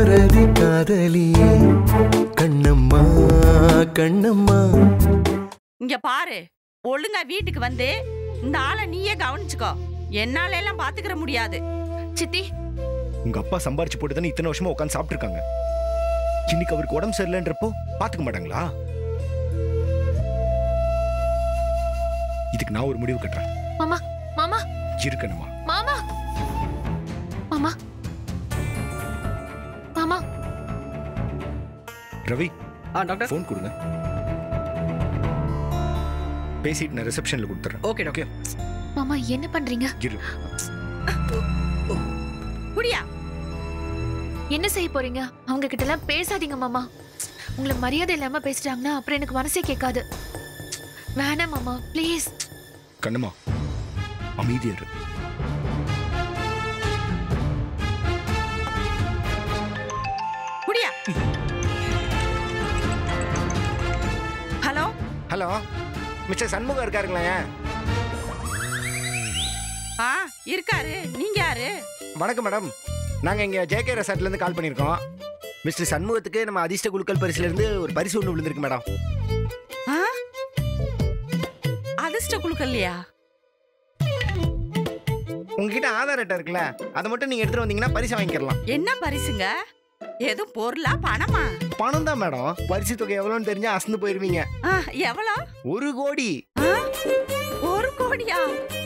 பாரதி காதலியே கண்ணம்மா கண்ணம்மா இங்க பாரு ஒழுங்கா வீட்டுக்கு வந்து இந்த ஆளை நீயே கவனிச்சுக்கோ என்னால எல்லாம் பாத்துக்கிற முடியாது சித்தி உங்க அப்பா சம்பாரிச்சு போட்டு தானே இத்தனை வருஷமா உட்காந்து சாப்பிட்டு இருக்காங்க இன்னைக்கு அவருக்கு உடம்பு சரியில்லைன்றப்போ பாத்துக்க மாட்டாங்களா இதுக்கு நான் ஒரு முடிவு கட்டுறேன் மாமா மாமா இருக்கணுமா மாமா மாமா மாமா ரவி ஆ டாக்டர் ஃபோன் கொடுங்க பேசிட்டு நான் ரிசப்ஷன்ல கொடுத்துறேன் ஓகே டாக்டர் மாமா என்ன பண்றீங்க இரு குடியா என்ன செய்ய போறீங்க அவங்க கிட்ட எல்லாம் பேசாதீங்க மாமா உங்களை மரியாதை இல்லாம பேசிட்டாங்கன்னா அப்புறம் எனக்கு மனசே கேட்காது வேணாம் மாமா ப்ளீஸ் கண்ணுமா அமைதியா இரு குடியா ஹலோ ஹலோ மிஸ்டர் சண்முகம் இருக்காருங்களா ஆ இருக்காரு நீங்க யாரு வணக்கம் மேடம் நாங்க இங்க ஜேகே ரெசார்ட்ல இருந்து கால் பண்ணியிருக்கோம் மிஸ்டர் சண்முகத்துக்கு நம்ம அதிர்ஷ்ட குழுக்கள் பரிசுல இருந்து ஒரு பரிசு ஒன்று விழுந்திருக்கு மேடம் ஆ அதிர்ஷ்ட குழுக்கல்லையா உங்ககிட்ட ஆதார் அட்டை இருக்குல்ல அதை மட்டும் நீங்க எடுத்துட்டு வந்தீங்கன்னா பரிசு வாங்கிக்கலாம் என்ன பரிசுங்க எதுவும் பொருளா பணமா பணம் தான் மேடம் பரிசு தொகை எவ்வளோன்னு தெரிஞ்சா அசந்து போயிருவீங்க ஆ, எவ்வளோ ஒரு கோடி ஆ, ஒரு கோடியா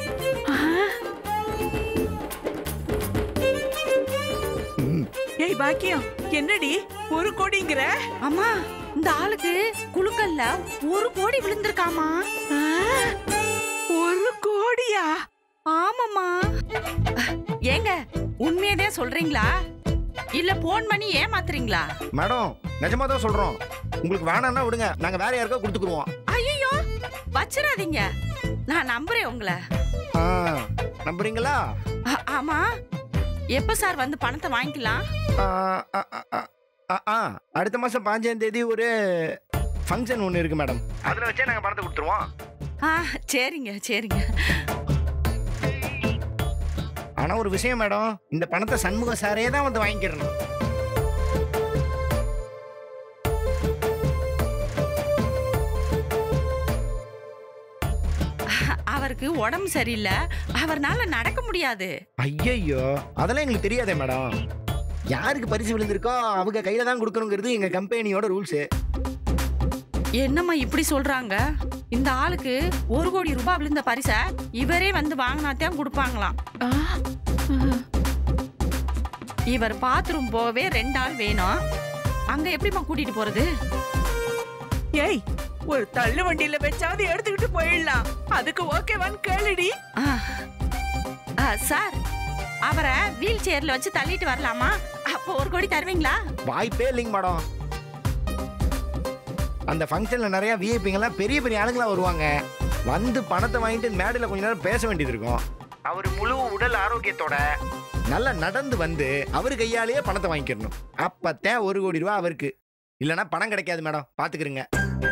ம், ஏய் பாக்கியம் என்னடி ஒரு கோடிங்கிற அம்மா இந்த ஆளுக்கு குழுக்கல்ல ஒரு கோடி விழுந்திருக்காமா ஆ, ஒரு கோடியா ஆமாம்மா ஏங்க உண்மையதே சொல்றீங்களா இல்ல போன் பண்ணி ஏமாத்துறீங்களா மேடம் நிஜமா தான் சொல்றோம் உங்களுக்கு வேணாம்னா விடுங்க நாங்க வேற யாருக்கோ கொடுத்துக்குருவோம் ஐயோ வச்சிடாதீங்க நான் நம்புறேன் உங்களை ஆ, நம்புறீங்களா ஆ- ஆமா எப்ப சார் வந்து பணத்தை வாங்கிக்கலாம் ஆ, ஆ, ஆ, ஆ, ஆ, ஆ, அடுத்த மாசம் பாஞ்சாம் தேதி ஒரு ஃபங்க்ஷன் ஒன்று இருக்கு மேடம் அதில் வச்சே நாங்கள் பணத்தை கொடுத்துருவோம் ஆ சரிங்க சரிங்க ஆனா ஒரு விஷயம் மேடம் இந்த பணத்தை சண்முக சாரே தான் வந்து வாங்கிக்கிறணும் அவருக்கு உடம்பு சரியில்லை அவர்னால நடக்க முடியாது ஐயையோ அதெல்லாம் எங்களுக்கு தெரியாதே மேடம் யாருக்கு பரிசு விழுந்திருக்கோ அவங்க கையில தான் கொடுக்கணுங்கிறது எங்க கம்பெனியோட ரூல்ஸ் என்னம்மா இப்படி சொல்றாங்க இந்த ஆளுக்கு ஒரு கோடி ரூபாய் விழுந்த பரிச இவரே வந்து வாங்கினாத்தான் கொடுப்பாங்களாம் ஆ, இவர் பாத்ரூம் போகவே ரெண்டு ஆள் வேணும் அங்க எப்படிம்மா கூட்டிட்டு போறது ஏய் ஒரு தள்ளு வண்டியில வச்சாவது எடுத்துக்கிட்டு போயிடலாம் அதுக்கு ஓகேவான்னு கேளுடி ஆ. ஆ, சார் அவரை வீல் சேர்ல வச்சு தள்ளிட்டு வரலாமா அப்போ ஒரு கோடி தருவீங்களா வாய்ப்பே இல்லைங்க மேடம் அந்த ஃபங்க்ஷன்ல நிறைய விஐபிங்கெல்லாம் பெரிய பெரிய ஆளுங்களா வருவாங்க வந்து பணத்தை வாங்கிட்டு மேடையில் கொஞ்ச நேரம் பேச வேண்டியது இருக்கும் அவர் முழு உடல் ஆரோக்கியத்தோட நல்லா நடந்து வந்து அவர் கையாலேயே பணத்தை வாங்கிக்கிறணும் அப்பத்தான் ஒரு கோடி ரூபா அவருக்கு இல்லைன்னா பணம் கிடைக்காது மேடம் பாத்துக்கிறங்க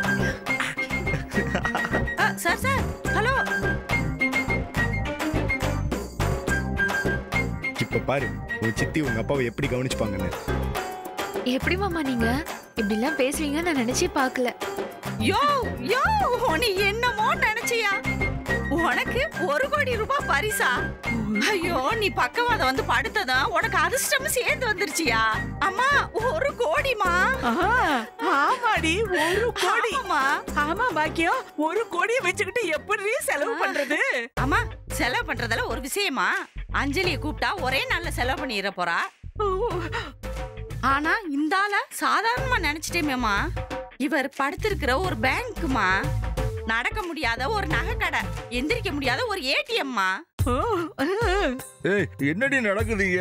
ஆ, சார் சார் ஹலோ இப்ப பாரு உங்க சித்தி உங்க அப்பாவை எப்படி கவனிச்சுப்பாங்கன்னு எப்படி மாமா நீங்க இப்படி எல்லாம் பேசுவீங்கன்னு நான் நினைச்சே பார்க்கல யோ யோ நீ என்னமோ நினைச்சியா உனக்கு ஒரு கோடி ரூபாய் பரிசா ஐயோ நீ பக்கவாதம் வந்து படுத்ததும் உனக்கு அதிர்ஷ்டம் சேர்ந்து வந்துருச்சியா அம்மா ஒரு கோடிமா ஆ, ஆமாடி ஒரு கோடி ஆமாம்மா ஆமா பாக்கியம் ஒரு கோடியை வச்சுக்கிட்டு எப்படி செலவு பண்றது அம்மா செலவு பண்றதெல்லாம் ஒரு விஷயமா அஞ்சலியை கூப்பிட்டா ஒரே நாள்ல செலவு பண்ணிட போறா ஆனா இந்த ஆள சாதாரணமா நினைச்சிட்டேமேமா இவர் படுத்திருக்கிற ஒரு பேங்க்குமா நடக்க முடியாத ஒரு நகை கடை எந்திரிக்க முடியாத ஒரு ஏடிஎம்மா ஓ, ஆ. ஏய் என்னடி நடக்குதுங்க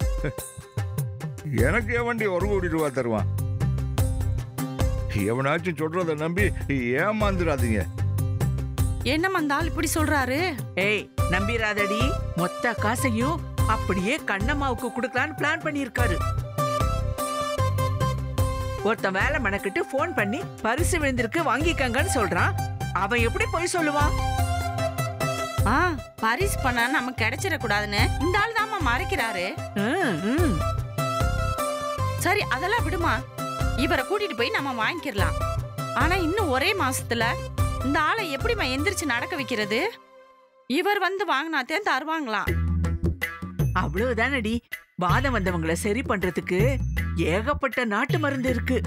எனக்கு எவன்டி ஒரு கோடி ரூபா தருவான் எவனாச்சும் சொல்றத நம்பி ஏமாந்துடாதீங்க என்னம்மா இந்த ஆள் இப்படி சொல்றாரு ஏய் நம்பிராதடி மொத்த காசையும் அப்படியே கண்ணம்மாவுக்கு கொடுக்கலான்னு பிளான் பண்ணியிருக்காரு ஒருத்தன் வேலை மெனக்கிட்டு ஃபோன் பண்ணி பரிசு விழுந்திருக்கு வாங்கிக்கங்கன்னு சொல்றான் அவன் எப்படி போய் சொல்லுவான் ஆ பரிசு பண்ண நமக்கு கிடைச்சிடக்கூடாதுன்னு இந்த ஆள் தாம்மா மறைக்கிறாரு ம், ம். சரி அதெல்லாம் விடுமா இவரை கூட்டிட்டு போய் நம்ம வாங்கிக்கிறலாம் ஆனா இன்னும் ஒரே மாசத்துல இந்த ஆளை எப்படிம்மா எந்திரிச்சு நடக்க வைக்கிறது இவர் வந்து வாங்கினாத்தேன் தருவாங்களாம் அவ்வளவுதானடி வாதம் வந்தவங்கள சரி பண்றதுக்கு ஏகப்பட்ட நாட்டு மருந்து இருக்கு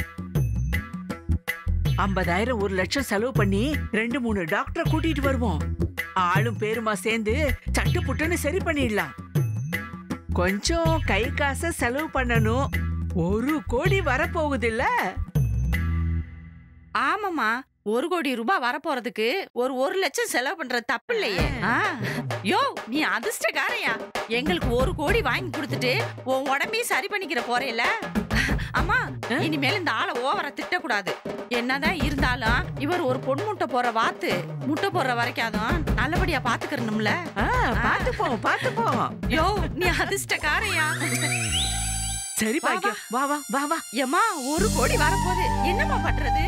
ஐம்பதாயிரம் ஒரு லட்சம் செலவு பண்ணி ரெண்டு மூணு டாக்டரை கூட்டிட்டு வருவோம் ஆளும் பேருமா சேர்ந்து சட்டு புட்டுன்னு சரி பண்ணிடலாம் கொஞ்சம் கை காசை செலவு பண்ணணும் ஒரு கோடி வரப்போகுது இல்ல ஆமாம்மா ஒரு கோடி ரூபாய் வரப்போறதுக்கு ஒரு ஒரு லட்சம் செலவு பண்றது தப்பு இல்லையே ஆ. யோ நீ அதிர்ஷ்டக்காரையா எங்களுக்கு ஒரு கோடி வாங்கி கொடுத்துட்டு உன் உடம்பையும் சரி பண்ணிக்கிற போறேல அம்மா இனிமேல் இந்த ஆளை ஓவரா திட்டக்கூடாது என்னதான் இருந்தாலும் இவர் ஒரு பொன் முட்டை போற வாத்து முட்டை போடுற வரைக்கும் நல்லபடியா பாத்துக்கிறணும்ல ஆ, பாத்துப்போம் பாத்துப்போம் யோ நீ அதிர்ஷ்டக்காரையா சரி வா, பாக்கியம் வா வா வா வா ஏம்மா ஒரு கோடி வரப்போகுது என்னம்மா பண்றது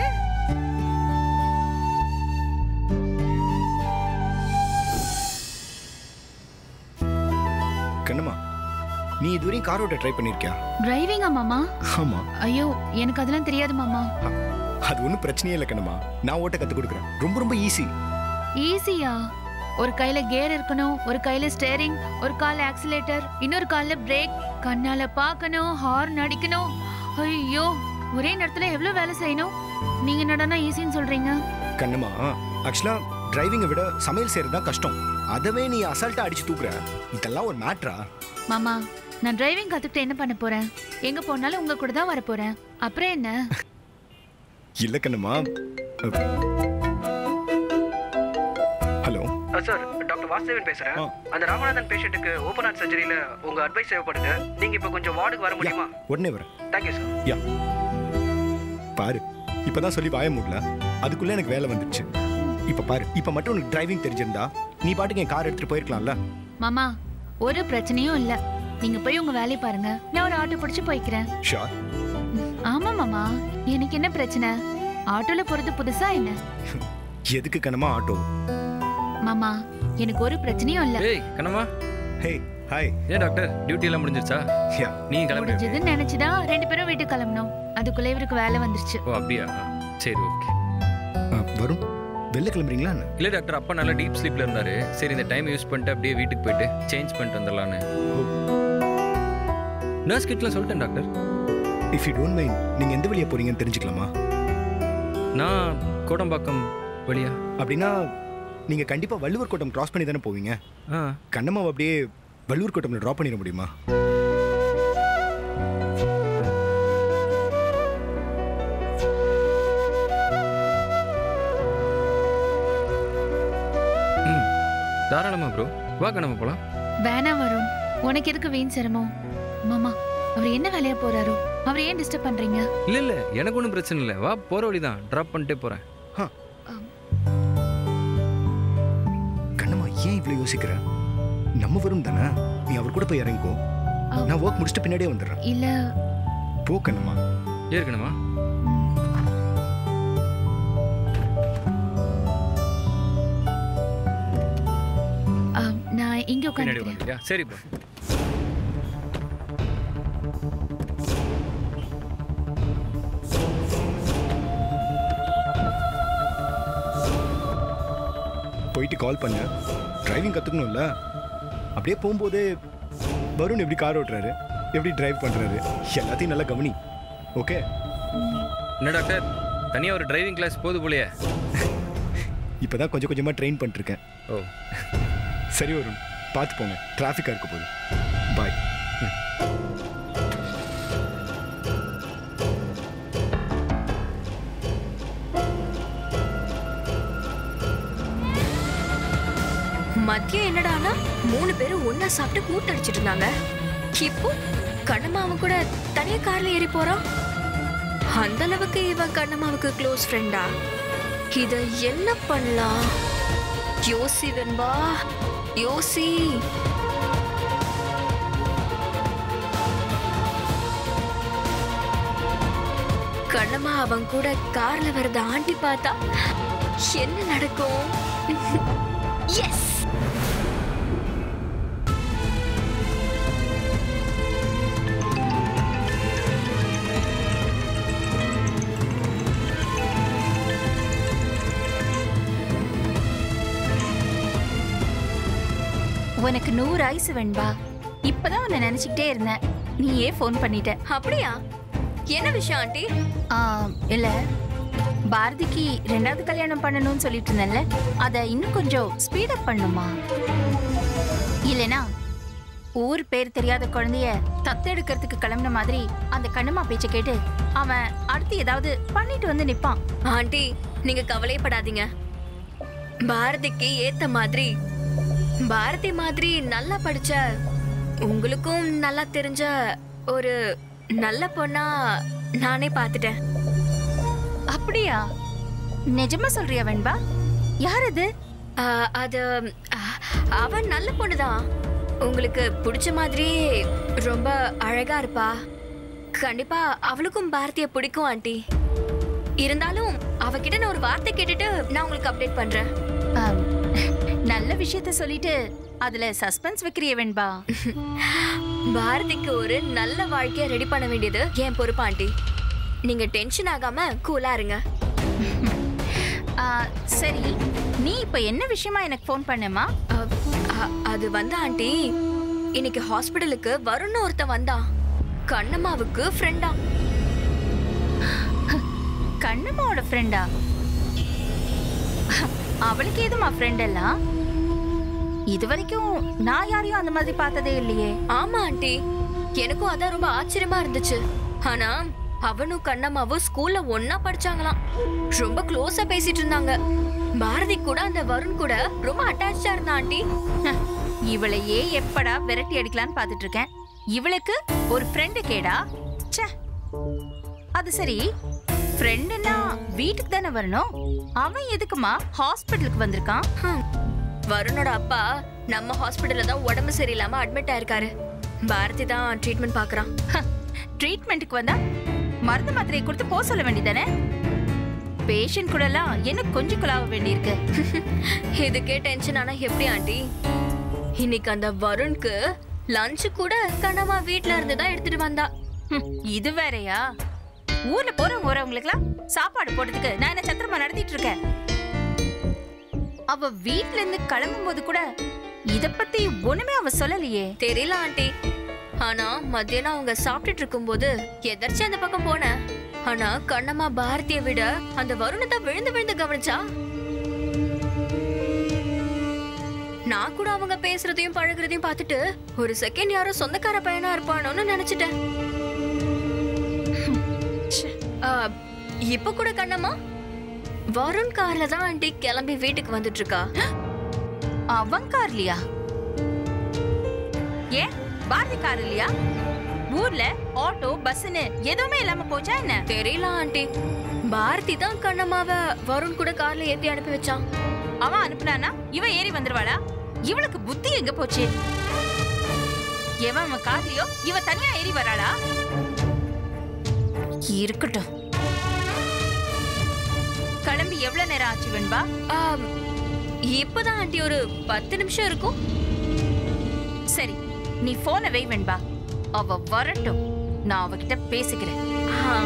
கண்ணம்மா நீ இதுவரையும் கார் ஓட்ட ட்ரை பண்ணிருக்கியா டிரைவிங்கா மாமா ஆமா ஐயோ எனக்கு அதெல்லாம் தெரியாது மாமா அது ஒன்றும் பிரச்சனையே இல்லை கண்ணம்மா நான் ஓட்ட கத்து கொடுக்குறேன் ரொம்ப ரொம்ப ஈஸி ஈஸியா ஒரு கையில கியர் இருக்கணும் ஒரு கையில ஸ்டேரிங் ஒரு கால்ல ஆக்சிலேட்டர் இன்னொரு கால்ல பிரேக் கண்ணால பார்க்கணும் ஹார்ன் அடிக்கணும் ஐயோ ஒரே நேரத்துல எவ்வளவு வேலை செய்யணும் நீங்க என்னடானா ஈஸின்னு சொல்றீங்க கண்ணம்மா ஆக்சுவலா டிரைவிங்கை விட சமையல் செய்யறது தான் கஷ்டம் அதவே நீ அசால்ட்டா அடிச்சு தூக்குற இதெல்லாம் ஒரு மேட்ரா மாமா நான் டிரைவிங் கத்துக்கிட்டு என்ன பண்ண போறேன் எங்க போனாலும் உங்க கூட தான் வர போறேன் அப்புறம் என்ன இல்ல Kannamma hello sir doctor Vasudevan பேசுறேன் ஆ. அந்த ராமநாதன் பேஷண்ட்டுக்கு ஓபன் ஹார்ட் சர்ஜரியில உங்க அட்வைஸ் தேவைப்படுது நீங்க இப்ப கொஞ்சம் வார்டுக்கு வர முடியுமா உடனே வரேன் தேங்க்யூ சார் பாரு இப்பதான் சொல்லி வாய முடியல அதுக்குள்ள எனக்கு வேலை வந்துடுச்சு இப்ப பாரு இப்ப மட்டும் உனக்கு டிரைவிங் தெரிஞ்சிருந்தா நீ பாட்டுக்கு என் கார் எடுத்துட்டு போயிருக்கலாம்ல மாமா ஒரு பிரச்சனையும் இல்ல நீங்க போய் உங்க வேலையை பாருங்க நான் ஒரு ஆட்டோ பிடிச்சு போய்க்கிறேன் ஷார் ஆமா மாமா எனக்கு என்ன பிரச்சனை ஆட்டோல போறது புதுசா என்ன எதுக்கு கண்ணம்மா ஆட்டோ மாமா எனக்கு ஒரு பிரச்சனையும் இல்ல ஏய் கண்ணம்மா ஹே ஹாய் ஏன் டாக்டர் டியூட்டி எல்லாம் முடிஞ்சிருச்சா யா நீ கிளம்பி முடிஞ்சதுன்னு நினைச்சுதான் ரெண்டு பேரும் வீட்டுக்கு கிளம்பணும் அதுக்குள்ள இவருக்கு வேலை வந்துருச்சு ஓ அப்படியா சரி ஓகே வரும் வெளில கிளம்புறீங்களா என்ன? இல்லை டாக்டர் அப்பா நல்லா டீப் ஸ்லீப்ல இருந்தாரு சரி இந்த டைம் யூஸ் பண்ணிட்டு அப்படியே வீட்டுக்கு போயிட்டு சேஞ்ச் பண்ணிட்டு வந்துடலான்னு நர்ஸ் கிட்டலாம் சொல்லிட்டேன் doctor if you don't mind நீங்க எந்த வழியா போறீங்கன்னு தெரிஞ்சுக்கலாமா நான் கோடம்பாக்கம் வழியா அப்படின்னா நீங்க கண்டிப்பா வள்ளுவர் கோட்டம் கிராஸ் பண்ணி தானே போவீங்க ஆ கண்ணம்மாவை அப்படியே வள்ளுவர் கோட்டம்ல ட்ராப் பண்ணிட முடியுமா ம் தாராளமா ப்ரோ வா கண்ணம்மா போலாம் வேணாம் வரும் உனக்கு எதுக்கு வீண் சிரமம் மாமா அவர் என்ன வேலையா போறாரோ அவர் ஏன் டிஸ்டர்ப் பண்றீங்க இல்லை இல்லை எனக்கு ஒன்றும் பிரச்சனை இல்லை வா போகிற வழி தான் ட்ராப் பண்ணிட்டே போகிறேன் கண்ணம்மா ஏன் இவ்வளவு யோசிக்கிற நம்ம வரும் தானே நீ அவர் கூட போய் இறங்கிக்கோ ஆ. நான் ஒர்க் முடிச்சுட்டு பின்னாடியே வந்துடுறேன் இல்ல போ கண்ணம்மா ஏற்கனமா ஆ, நான் இங்க பின்னாடி உட்காந்துக்கிறேன் வந்துட்டியா சரி ப்ரோ போயிட்டு கால் பண்ண டிரைவிங் கற்றுக்கணும்ல அப்படியே போகும்போது வருண் எப்படி கார் ஓட்டுறாரு எப்படி டிரைவ் பண்ணுறாரு எல்லாத்தையும் நல்லா கவனி ஓகே என்ன டாக்டர் தனியாக ஒரு டிரைவிங் கிளாஸ் போது போலையே இப்போ தான் கொஞ்சம் கொஞ்சமாக ட்ரெயின் பண்ணிருக்கேன் ஓ சரி வருண் பார்த்து போங்க டிராஃபிக்காக இருக்க போகுது பாய் மதியம் என்னடானா மூணு பேரும் ஒண்ணா சாப்பிட்டு கூட்டடிச்சிட்டு இருந்தாங்க இப்போ கண்ணம்மாவன் கூட தனியா கார்ல ஏறி போறான் அந்த அளவுக்கு இவன் கண்ணம்மாவுக்கு க்ளோஸ் ஃப்ரெண்டா இத என்ன பண்ணலாம் யோசி வெண்பா யோசி கண்ணம்மா அவன் கூட கார்ல வரத ஆண்டி பார்த்தா என்ன நடக்கும் எஸ் உனக்கு நூறு ஆயுசு வெண்பா இப்பதான் உன்னை நினைச்சுக்கிட்டே இருந்தேன் நீயே ஃபோன் பண்ணிட்ட அப்படியா என்ன விஷயம் ஆண்டி ஆ, இல்ல பாரதிக்கு ரெண்டாவது கல்யாணம் பண்ணணும்னு சொல்லிட்டு இருந்தேன்ல அதை இன்னும் கொஞ்சம் ஸ்பீடப் பண்ணுமா இல்லனா ஊர் பேர் தெரியாத குழந்தைய தத்தெடுக்கிறதுக்கு கிளம்புன மாதிரி அந்த கண்ணுமா பேச்ச கேட்டு அவன் அடுத்து ஏதாவது பண்ணிட்டு வந்து நிப்பான் ஆண்டி நீங்க கவலைப்படாதீங்க பாரதிக்கு ஏத்த மாதிரி பாரதி மாதிரி நல்லா படிச்ச உங்களுக்கும் நல்லா தெரிஞ்ச ஒரு நல்ல பொண்ணா நானே பார்த்துட்டேன் அப்படியா நிஜமா சொல்றியா வெண்பா யார் அது ஆ, அது ஆ, அவன் நல்ல பொண்ணுதான் உங்களுக்கு பிடிச்ச மாதிரி ரொம்ப அழகா இருப்பா கண்டிப்பா அவளுக்கும் பாரதிய பிடிக்கும் ஆண்டி இருந்தாலும் அவகிட்ட நான் ஒரு வார்த்தை கேட்டுட்டு நான் உங்களுக்கு அப்டேட் பண்றேன் ஆம், நல்ல விஷயத்த சொல்லிட்டு அதுல சஸ்பென்ஸ் வைக்கிறிய வெண்பா பாரதிக்கு ஒரு நல்ல வாழ்க்கைய ரெடி பண்ண வேண்டியது என் பொறுப்பு ஆண்டி நீங்க டென்ஷன் ஆகாம கூலா இருங்க ஆ, சரி நீ இப்ப என்ன விஷயமா எனக்கு ஃபோன் பண்ணமா அ, அ, அது வந்து ஆண்டி இன்னைக்கு ஹாஸ்பிடலுக்கு வருண் ஒருத்தன் வந்தான் கண்ணம்மாவுக்கு ஃப்ரெண்டா கண்ணம்மாவோட ஃப்ரெண்டா அவளுக்கு ஏதுமா ஃப்ரெண்ட் எல்லாம் இது வரைக்கும் நான் யாரையும் அந்த மாதிரி பார்த்ததே இல்லையே ஆமா ஆண்டி எனக்கும் அதான் ரொம்ப ஆச்சரியமா இருந்துச்சு ஆனா அவனும் கண்ணம்மாவும் ஸ்கூல்ல ஒன்னா படிச்சாங்களாம் ரொம்ப க்ளோஸா பேசிட்டு இருந்தாங்க பாரதி கூட அந்த வருண் கூட ரொம்ப அட்டாச்சா இருந்தா ஆண்டி இவளையே எப்படா விரட்டி அடிக்கலான்னு பார்த்துட்டு இருக்கேன் இவளுக்கு ஒரு ஃப்ரெண்டு கேடா ச்சே அது சரி ஃப்ரெண்டுன்னா வீட்டுக்கு தானே வரணும் அவன் எதுக்குமா ஹாஸ்பிட்டலுக்கு வந்திருக்கான் ஹம். வருணோட அப்பா நம்ம ஹாஸ்பிடல்ல தான் உடம்பு சரியில்லாம அட்மிட் ஆயிருக்காரு பாரதி தான் ட்ரீட்மெண்ட் பாக்குறான் ட்ரீட்மெண்ட்டுக்கு வந்தா மருந்து மாத்திரையை கொடுத்து போக சொல்ல வேண்டியதானே பேஷண்ட் கூட எல்லாம் என்ன கொஞ்சம் குழாவ வேண்டியிருக்கு இதுக்கே டென்ஷன் ஆனா எப்படி ஆண்டி இன்னைக்கு அந்த வருண்க்கு லஞ்ச் கூட கண்ணம்மா வீட்ல இருந்து தான் எடுத்துட்டு வந்தா ஹம், இது வேறயா ஊர்ல போறவங்க வரவங்களுக்குலாம் சாப்பாடு போடுறதுக்கு நான் என்ன சத்திரமா நடத்திட்டு இருக்கேன் அவ வீட்ல இருந்து கிளம்பும் போது கூட இத பத்தி ஒண்ணுமே அவ சொல்லலையே தெரியல ஆண்டி ஆனா மத்தியானம் அவங்க சாப்பிட்டுட்டு இருக்கும்போது எதர்ச்சி அந்த பக்கம் போனேன் ஆனா கண்ணம்மா பாரதிய விட அந்த வருணத்தை விழுந்து விழுந்து கவனிச்சா நான் கூட அவங்க பேசுறதையும் பழகுறதையும் பார்த்துட்டு ஒரு செகண்ட் யாரோ சொந்தக்கார பையனா இருப்பானோன்னு நினைச்சிட்டேன் ஆ, இப்ப கூட கண்ணம்மா வருண் கார்ல தான் ஆண்டி கிளம்பி வீட்டுக்கு வந்துட்டு இருக்கா அவன் கார்லயா ஏன் பாரதி கார் இல்லையா ஊர்ல ஆட்டோ பஸ்ன்னு எதுவுமே இல்லாம போச்சா என்ன தெரியல ஆண்டி பாரதி தான் கண்ணம்மாவ வருண் கூட கார்ல ஏத்தி அனுப்பி வச்சான் அவன் அனுப்புனானா இவ ஏறி வந்துருவாளா இவளுக்கு புத்தி எங்க போச்சு எவன் அவன் கார்லயோ இவ தனியா ஏறி வராளா இருக்கட்டும் கிளம்பி எவ்வளவு நேரம் ஆச்சு வெண்பா ஆம், இப்பதான் ஆண்டி ஒரு பத்து நிமிஷம் இருக்கும் சரி நீ போனை வை வெண்பா அவ வரட்டும் நான் அவகிட்ட பேசிக்கிறேன் ஆ.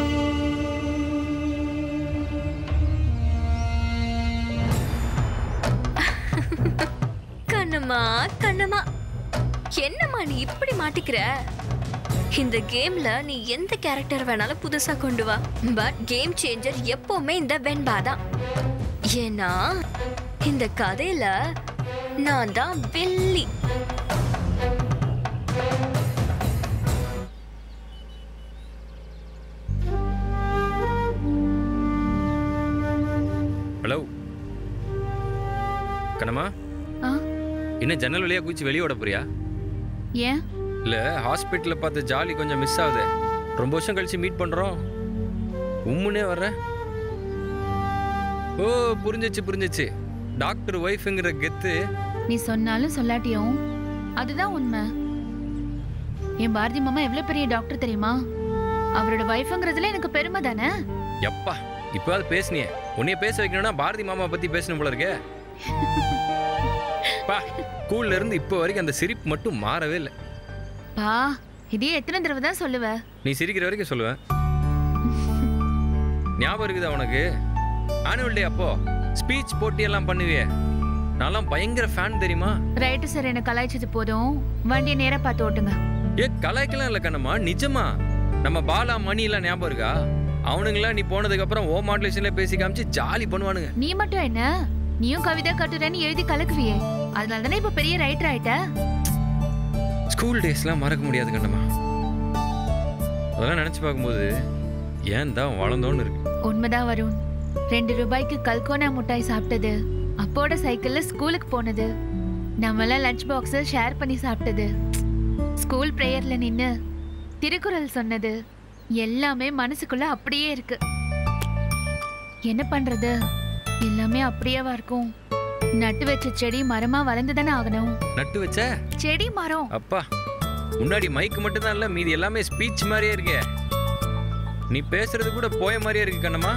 கண்ணம்மா கண்ணம்மா என்னம்மா நீ இப்படி மாட்டிக்கிற இந்த கேம்ல நீ எந்த கேரக்டர் வேணாலும் புதுசா கொண்டு வா பட் கேம் சேஞ்சர் எப்பவுமே இந்த வெண்பா தான் ஏன்னா இந்த கதையில நான் தான் வெள்ளி ஹலோ கண்ணம்மா ஆ என்ன ஜன்னல் வழியா குச்சி வெளியே விட போறியா ஏன் இல்ல ஹாஸ்பிட்டல்ல பார்த்த ஜாலி கொஞ்சம் மிஸ் ஆகுது ரொம்ப வருஷம் கழிச்சு மீட் பண்றோம் உம்முனே வர்ற ஓ புரிஞ்சிச்சு புரிஞ்சிச்சு டாக்டர் ஒய்ஃப்ங்கிற கெத்து நீ சொன்னாலும் சொல்லாட்டியும் அதுதான் உண்மை என் பாரதி மாமா எவ்வளவு பெரிய டாக்டர் தெரியுமா அவரோட வைஃப்ங்கிறதுல எனக்கு பெருமை தானே எப்பா இப்போது பேசுனியே உன்னைய பேச வைக்கணும்னா பாரதி மாமா பத்தி பேசணும் போல இருக்கே பா ஸ்கூல்ல இருந்து இப்போ வரைக்கும் அந்த சிரிப்பு மட்டும் மாறவே இல்லை பா இதே எத்தனை தடவை தான் சொல்லுவ நீ சிரிக்கிற வரைக்கும் சொல்லுவேன் ஞாபகம் இருக்குதா உனக்கு ஆனுவல் டே அப்போ ஸ்பீச் போட்டி எல்லாம் பண்ணுவியே நான்லாம் பயங்கர ஃபேன் தெரியுமா ரைட்டு சார் என்ன கலாய்ச்சது போதும் வண்டியை நேரா பார்த்து ஓட்டுங்க ஏ கலாய்க்கலாம் இல்ல கண்ணம்மா நிஜமா நம்ம பாலா மணி எல்லாம் ஞாபகம் இருக்கா அவனுங்களாம் நீ போனதுக்கு அப்புறம் ஓ மாடுலேஷன்ல பேசி காமிச்சு ஜாலி பண்ணுவானுங்க நீ மட்டும் என்ன நீயும் கவிதை கட்டுரைன்னு எழுதி கலக்குவியே அதனால தானே இப்ப பெரிய ரைட்டர் ஆயிட்ட ஸ்கூல் டேஸ்லாம் மறக்க முடியாது கண்ணம்மா அதெல்லாம் நினைச்சு பார்க்கும்போது ஏன் தான் வளர்ந்தோன்னு இருக்கு உண்மைதான் வருண் ரெண்டு ரூபாய்க்கு கல்கோனா மிட்டாய் சாப்பிட்டது அப்போட சைக்கிள்ல ஸ்கூலுக்கு போனது நம்மளாம் லஞ்ச் பாக்ஸ ஷேர் பண்ணி சாப்பிட்டது ஸ்கூல் ப்ரேயர்ல நின்னு திருக்குறள் சொன்னது எல்லாமே மனசுக்குள்ள அப்படியே இருக்கு என்ன பண்றது எல்லாமே அப்படியேவா இருக்கும் நட்டு வச்ச செடி மரமா வளர்ந்து தானே ஆகணும் நட்டு வச்ச செடி மரம் அப்பா முன்னாடி மைக் மட்டும் தான் இல்ல மீதி எல்லாமே ஸ்பீச் மாதிரியே இருக்கே நீ பேசுறது கூட போய மாதிரியே இருக்கு கண்ணம்மா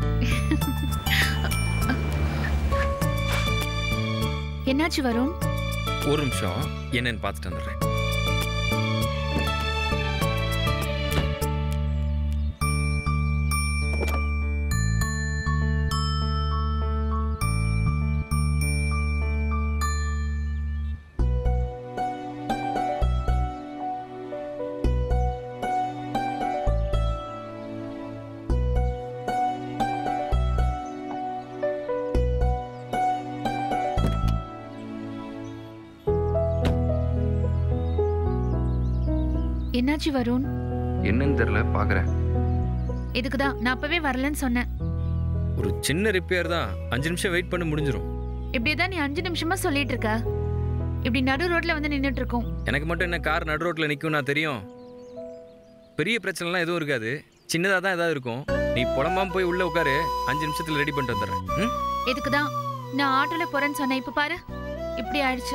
என்னாச்சு வருண் ஒரு நிமிஷம் என்னன்னு பார்த்துட்டு வந்துடுறேன் என்னாச்சு வருண் என்னன்னு தெரியல பாக்குறேன் இதுக்குதான் நான் அப்பவே வரலன்னு சொன்னேன் ஒரு சின்ன ரிப்பேர் தான் அஞ்சு நிமிஷம் வெயிட் பண்ணி முடிஞ்சிரும் இப்படிதான் நீ அஞ்சு நிமிஷமா சொல்லிட்டு இருக்க இப்படி நடு ரோட்ல வந்து நின்னுட்டு இருக்கோம் எனக்கு மட்டும் என்ன கார் நடு ரோட்ல நிற்கும் நான் தெரியும் பெரிய பிரச்சனைலாம் எதுவும் இருக்காது சின்னதாக தான் ஏதாவது இருக்கும் நீ புலம்பாம போய் உள்ள உட்காரு அஞ்சு நிமிஷத்துல ரெடி பண்ணிட்டு வந்துடுறேன் ம்? இதுக்குதான் நான் ஆட்டோல போறேன்னு சொன்னேன் இப்ப பாரு இப்படி ஆயிடுச்சு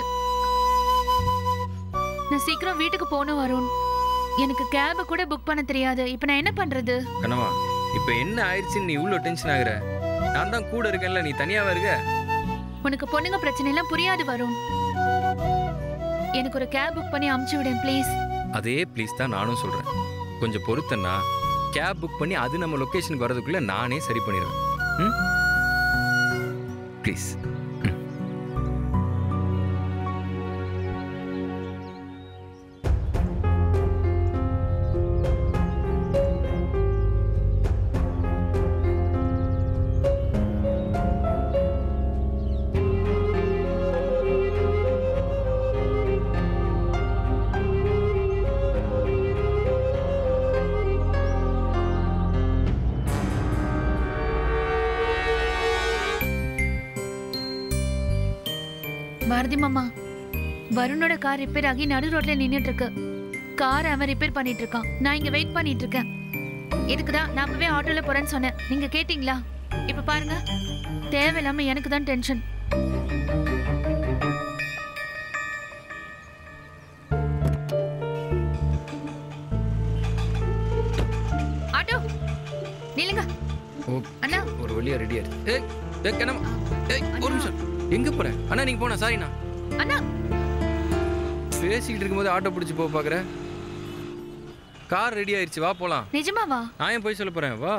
நான் சீக்கிரம் வீட்டுக்கு போகணும் வருண் எனக்கு கேப கூட புக் பண்ண தெரியாது இப்ப நான் என்ன பண்றது கண்ணம்மா இப்போ என்ன ஆயிடுச்சுன்னு நீ இவ்வளோ டென்ஷன் ஆகுற நான் தான் கூட இருக்கேன்ல நீ தனியாவா இருக்க உனக்கு பொண்ணுங்க பிரச்சனை எல்லாம் புரியாது வருண் எனக்கு ஒரு கேப் புக் பண்ணி அமுச்சு விடு ப்ளீஸ் அதே ப்ளீஸ் தான் நானும் சொல்றேன் கொஞ்சம் பொறுத்தன்னா கேப் புக் பண்ணி அது நம்ம லொக்கேஷனுக்கு வரதுக்குள்ள நானே சரி பண்ணிடுவேன் ம் ப்ளீஸ் பாரதி மாமா வருணோட கார் ரிப்பேர் ஆகி நடு ரோட்ல நின்னுட்டு இருக்கு கார் அவன் ரிப்பேர் பண்ணிட்டு இருக்கான் நான் இங்க வெயிட் பண்ணிட்டு இருக்கேன் இதுக்குதான் நான் அப்பவே ஆட்டோல போறேன்னு சொன்னேன் நீங்க கேட்டீங்களா இப்ப பாருங்க தேவையில்லாம எனக்கு தான் டென்ஷன் ஆட்டோ நில்லுங்க ஓ அண்ணா ஒரு வழியா ரெடி ஆயிடுச்சு ஏய் ஏய் கண்ணம்மா ஏய் ஒரு நிமிஷம் எங்க போற அண்ணா நீங்க போனா சாரிண்ணா அண்ணா பேசிக்கிட்டு இருக்கும்போது ஆட்டோ பிடிச்சி போக பாக்குற கார் ரெடி ஆயிடுச்சு வா போலாம் நிஜமாவா நான் ஏன் போய் சொல்ல போறேன் வா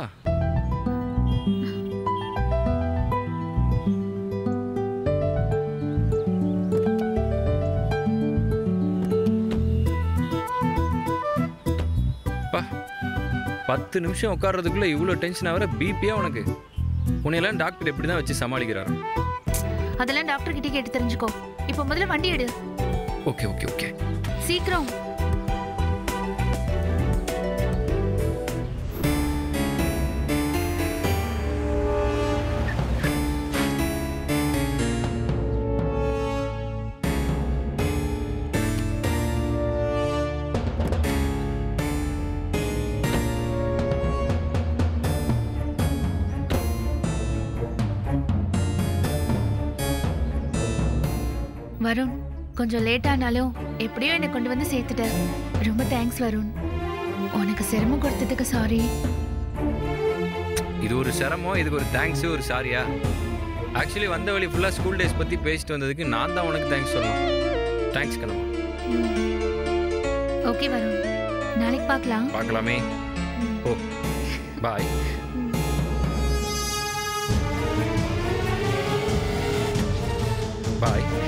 பா பத்து நிமிஷம் உட்கார்றதுக்குள்ள இவ்வளோ டென்ஷன் ஆகிற பிபியா உனக்கு உன்னையெல்லாம் டாக்டர் எப்படி தான் வச்சு சமாளிக்கிறாரு அதெல்லாம் டாக்டர் கிட்ட கேட்டு தெரிஞ்சுக்கோ இப்போ முதல்ல வண்டி எடு ஓகே ஓகே ஓகே சீக்கிரம் வருண் கொஞ்சம் லேட் ஆனாலும் எப்படியோ என்னை கொண்டு வந்து சேர்த்துட்ட ரொம்ப தேங்க்ஸ் வருண் உனக்கு சிரமம் கொடுத்ததுக்கு சாரி இது ஒரு சிரமம் இதுக்கு ஒரு தேங்க்ஸு ஒரு சாரியா ஆக்சுவலி வந்த வழி ஃபுல்லாக ஸ்கூல் டேஸ் பற்றி பேசிட்டு வந்ததுக்கு நான் தான் உனக்கு தேங்க்ஸ் சொல்லணும் தேங்க்ஸ் கண்ணம்மா ஓகே வருண் நாளைக்கு பார்க்கலாம் பார்க்கலாமே ஓ பாய் பாய்